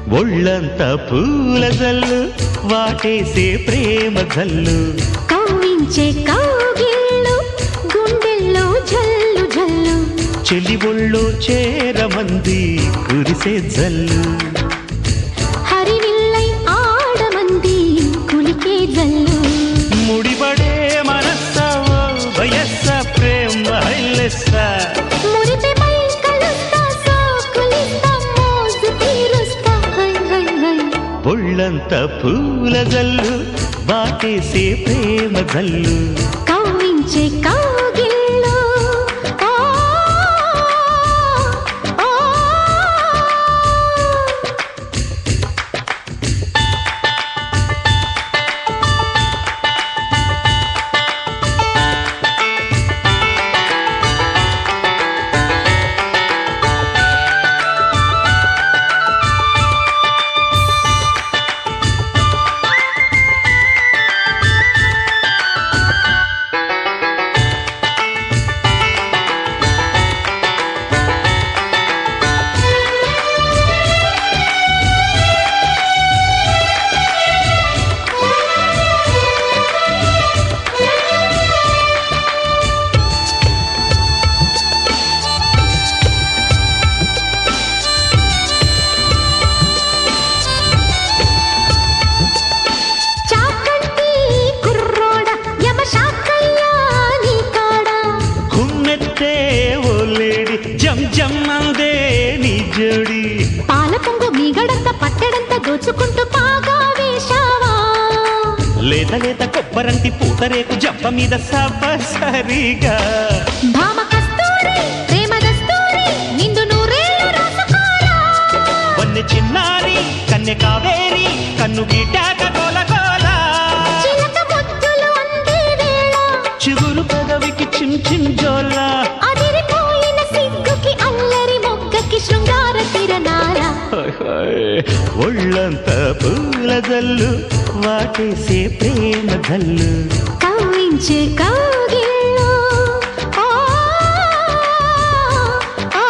ఒళ్ళంత పూల జల్లు వాటేసే ప్రేమ జల్లు కవ్వించే కౌగిళ్ళు గుండెల్లో జల్లు జల్లు చెలి ఒళ్ళు చేరమంది కురిసే జల్లు హరివిల్లై ఆడమంది కులికే జల్లు ముడిపడే మనస్స ఓ వయస్స ప్రేమ హైలెస్స మురిపెపై కలుస్తా సోకులిస్తా మోజు తీరుస్తా హై హై హై ఒళ్ళంత పూల జల్లు వాటేసే ప్రేమ జల్లు కవ్వించే కౌగిళ్ళు ఆ, ఆ, చాకంటి కుర్రోడ యమ శాకయ్యా నీ కాడ కుమ్మెత్తే ఓ లేడి జం జం అందే నీ జోడి పాల పొంగు మీగడంత పట్టెడంత దోచుకుంటూ పాగా వేశావా లేత లేత కొబ్బరంటి పూతరేకు జంప మీద సరిగా భామ కస్తూరి ప్రేమ దస్తూరి నిండు నూరేళ్ళు రాసుకోరా వన్నె చిన్నారి కన్నె కావేరి కన్ను గీటాక గోల గోల చిలక ముద్దులు అందే వేళ చిగురు పెదవికి చిమ్ చిమ్ జోల అదిరిపోయిన సిగ్గుకి అల్లరి మొగ్గకి శృంగార తిరణాల హాయ్ హాయ్. ఒళ్ళంత పూల జల్లు వాటేసే ప్రేమ జల్లు కవ్వించే కౌగిళ్ళు ఆ, ఆ,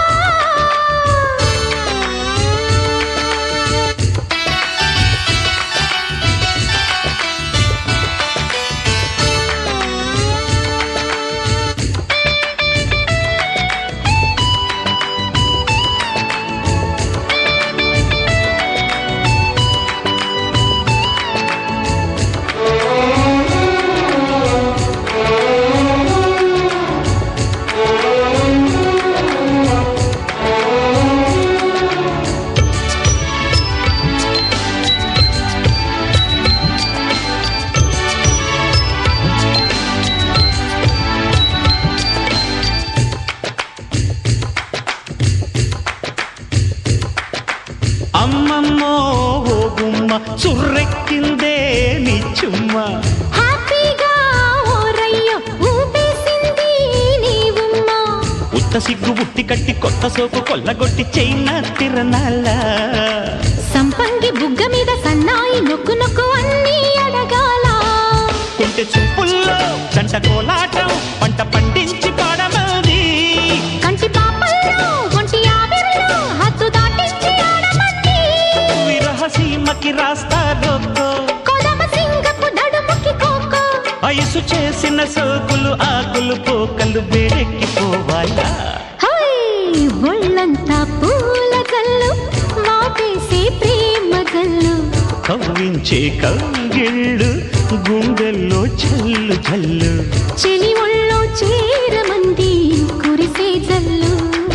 అమ్మమ్మో ఓ గుమ్మ చుర్రెక్కిందే నీ చుమ్మ హ్యాపీగా ఓరయ్యో ఊపేసింది నీ ఉమ్మ ఉత్త సిగ్గు బుట్టి కట్టి కొత్త సోపు కొల్లగొట్టి చైనా తిరణాల సంపంగి బుగ్గ మీద సన్నాయి నొక్కు నొక్కు అన్నీ అడగాల కుంటె చూపుల్లో గంట కోలాటం పంట పండించి పాడమది కంటి పాపల్లో ఒంటి ఆవిరిలో హద్దు దాటించి ఆడమంది విరహ సీమకి రాస్తారో కొదమ సింగపు నడుముకి కోకో వయసు చేసిన సోకులు ఆకులు పోకలు వేడెక్కిపోవాలా హై ఒళ్ళంతా పూల జల్లు మాటేసే ప్రేమ జల్లు కవ్వించే కౌగిళ్ళు గుండెల్లో చల్లు చల్లు చెలి ఒళ్ళో చేరమంది కురిసే జల్లు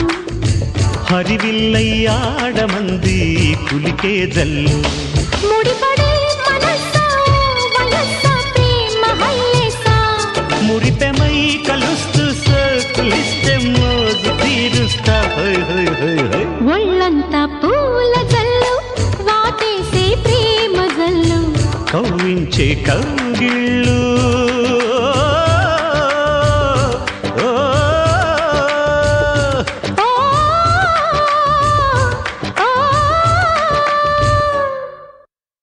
హరివిల్లయ్యాడమంది కులికే జల్లు ముడిపడే మనసా వలసా ప్రేమ హైలేసా మురిపెమై కలుస్తూ సోకులిస్తే మోజు తీరుస్తా హై హై హై హై ఒళ్ళంతా పూల జల్లు వాటేసే ప్రేమ జల్లు కవ్వించే కౌ